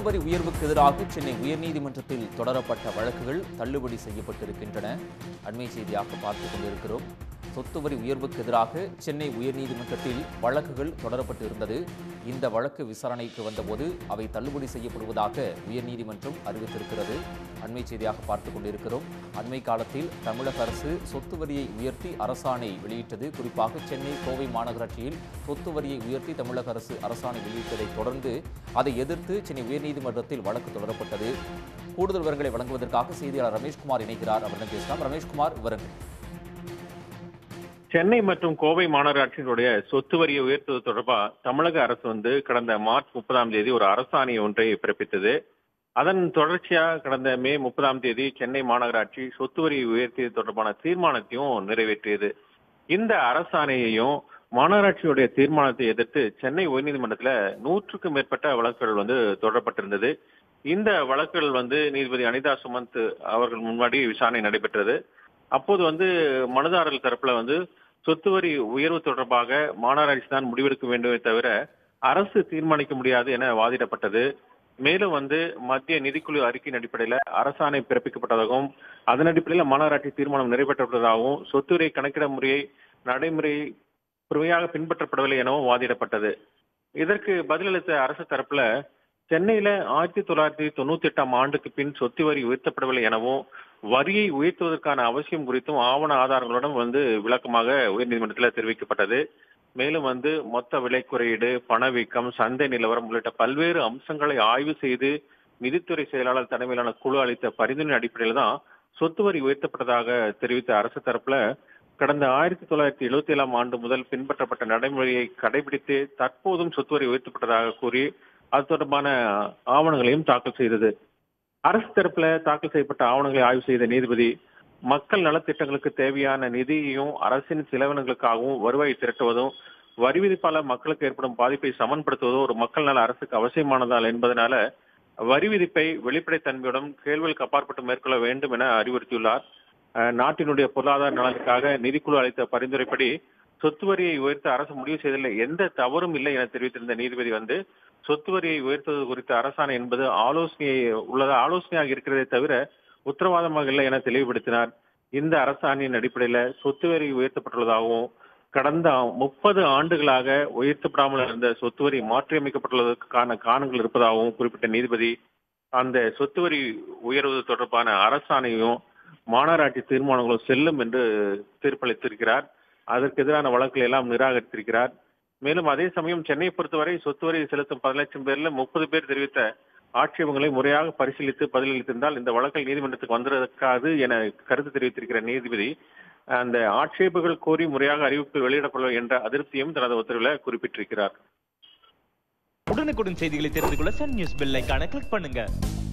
வரி உயர்வுக்கு எதிராக சென்னை உயர்நீதிமன்றத்தில் தொடரப்பட்ட வழக்குகள் தள்ளுபடி செய்யப்பட்டிருக்கின்றன அண்மை செய்தியாக பார்த்துக் கொண்டிருக்கிறோம் சொத்து வரி உயர்வுக்கு எதிராக சென்னை உயர்நீதிமன்றத்தில் வழக்குகள் தொடரப்பட்டு இருந்தது இந்த வழக்கு விசாரணைக்கு வந்தபோது அவை தள்ளுபடி செய்யப்படுவதாக உயர்நீதிமன்றம் அறிவித்திருக்கிறது அண்மை செய்தியாக பார்த்துக் கொண்டிருக்கிறோம் அண்மை காலத்தில் தமிழக அரசு சொத்து வரியை உயர்த்தி அரசாணை வெளியிட்டது குறிப்பாக சென்னை கோவை மாநகராட்சியில் சொத்து வரியை உயர்த்தி தமிழக அரசு அரசாணை வெளியிட்டதைத் தொடர்ந்து அதை எதிர்த்து சென்னை உயர்நீதிமன்றத்தில் வழக்கு தொடரப்பட்டது கூடுதல் விவரங்களை வழங்குவதற்காக செய்தியாளர் ரமேஷ்குமார் இணைக்கிறார் அவரிடம் பேசலாம் ரமேஷ்குமார் விவரங்கள் சென்னை மற்றும் கோவை மாநகராட்சியினுடைய சொத்து வரியை உயர்த்துவது தொடர்பா தமிழக அரசு வந்து கடந்த மார்ச் முப்பதாம் தேதி ஒரு அரசாணை ஒன்றை பிறப்பித்தது அதன் தொடர்ச்சியா கடந்த மே முப்பதாம் தேதி சென்னை மாநகராட்சி சொத்து வரியை உயர்த்தியது தொடர்பான தீர்மானத்தையும் நிறைவேற்றியது இந்த அரசாணையையும் மாநகராட்சியுடைய தீர்மானத்தை எதிர்த்து சென்னை உயர்நீதிமன்றத்துல நூற்றுக்கும் மேற்பட்ட வழக்குகள் வந்து தொடரப்பட்டிருந்தது இந்த வழக்குகள் வந்து நீதிபதி அனிதா சுமந்த் அவர்கள் முன்னாடி விசாரணை நடைபெற்றது அப்போது வந்து மனுதாரர்கள் தரப்புல வந்து சொத்து வரி உயர்வு தொடர்பாக மாநகராட்சி தான் முடிவெடுக்க வேண்டுமே தவிர அரசு தீர்மானிக்க முடியாது என வாதிடப்பட்டது மேலும் வந்து மத்திய நிதிக்குழு அறிக்கையின் அடிப்படையில அரசாணை பிறப்பிக்கப்பட்டதாகவும் அதன் அடிப்படையில் மாநகராட்சி தீர்மானம் நிறைவேற்றப்பட்டதாகவும் சொத்து வரி கணக்கிட முறையை நடைமுறை முறையாக பின்பற்றப்படவில்லை எனவும் வாதிடப்பட்டது இதற்கு பதிலளித்த அரசு தரப்புல சென்னையில ஆயிரத்தி தொள்ளாயிரத்தி தொண்ணூத்தி எட்டாம் ஆண்டுக்கு பின் சொத்து வரி உயர்த்தப்படவில்லை எனவும் வரியை உயர்த்துவதற்கான அவசியம் குறித்தும் ஆவண ஆதாரங்களுடன் வந்து விளக்கமாக உயர்நீதிமன்றத்தில் தெரிவிக்கப்பட்டது மேலும் வந்து மொத்த விலை குறியீடு பணவீக்கம் சந்தை நிலவரம் உள்ளிட்ட பல்வேறு அம்சங்களை ஆய்வு செய்து நிதித்துறை செயலாளர் தலைமையிலான குழு அளித்த பரிந்துரை அடிப்படையில் தான் சொத்து வரி உயர்த்தப்பட்டதாக தெரிவித்த அரசு தரப்புல கடந்த ஆயிரத்தி தொள்ளாயிரத்தி எழுபத்தி ஏழாம் ஆண்டு முதல் பின்பற்றப்பட்ட நடைமுறையை கடைபிடித்து தற்போதும் சொத்து வரி உயர்த்தப்பட்டதாக கூறி அது தொடர்பான ஆவணங்களையும் தாக்கல் செய்தது அரசு தரப்புல தாக்கல் செய்யப்பட்ட ஆவணங்களை ஆய்வு செய்த நீதிபதி மக்கள் நலத்திட்டங்களுக்கு தேவையான நிதியையும் அரசின் செலவினங்களுக்காகவும் வருவாயை திரட்டுவதும் வரி விதிப்பாளர் மக்களுக்கு ஏற்படும் பாதிப்பை சமன்படுத்துவதும் ஒரு மக்கள் நல அரசுக்கு அவசியமானதால் என்பதனால வரி விதிப்பை வெளிப்படைத்தன்மையுடன் கேள்விகளுக்கு அப்பாற்பட்டு மேற்கொள்ள வேண்டும் என அறிவுறுத்தியுள்ளார் அஹ் நாட்டினுடைய பொருளாதார நலனுக்காக நிதிக்குழு அளித்த பரிந்துரைப்படி சொத்து வரியை உயர்த்த அரசு முடிவு செய்ததில் எந்த தவறும் இல்லை என தெரிவித்திருந்த நீதிபதி வந்து சொத்து வரியை உயர்த்துவது குறித்த அரசாணை என்பது ஆலோசனையை உள்ளதா ஆலோசனையாக இருக்கிறதே தவிர உத்தரவாதமாக இல்லை என தெளிவுபடுத்தினார் இந்த அரசாணையின் அடிப்படையில சொத்து வரி உயர்த்தப்பட்டுள்ளதாகவும் கடந்த முப்பது ஆண்டுகளாக உயர்த்தப்படாமல் இருந்த சொத்து வரி மாற்றியமைக்கப்பட்டுள்ளதற்கான காரணங்கள் இருப்பதாகவும் குறிப்பிட்ட நீதிபதி அந்த சொத்து வரி உயர்வு தொடர்பான அரசாணையும் மாநகராட்சி தீர்மானங்களும் செல்லும் என்று தீர்ப்பளித்திருக்கிறார் அதற்கு எதிரான வழக்குகளை எல்லாம் நிராகரித்திருக்கிறார் மேலும் அதே சமயம் சென்னையை பொறுத்தவரை சொத்து வரி செலுத்தும் பல லட்சம் பேர்ல முப்பது பேர் தெரிவித்த ஆட்சேபங்களை முறையாக பரிசீலித்து பதிலளித்திருந்தால் இந்த வழக்கில் நீதிமன்றத்துக்கு வந்திருக்காது என கருத்து தெரிவித்திருக்கிற நீதிபதி அந்த ஆட்சேபங்கள் கோரி முறையாக அறிவிப்பு வெளியிடப்படும் என்ற அதிருப்தியும் தனது உத்தரவில் குறிப்பிட்டிருக்கிறார் உடனுக்குடன் செய்திகளை தெரிந்து கொள்ள சன் நியூஸ் பெல் ஐகானை கிளிக் பண்ணுங்க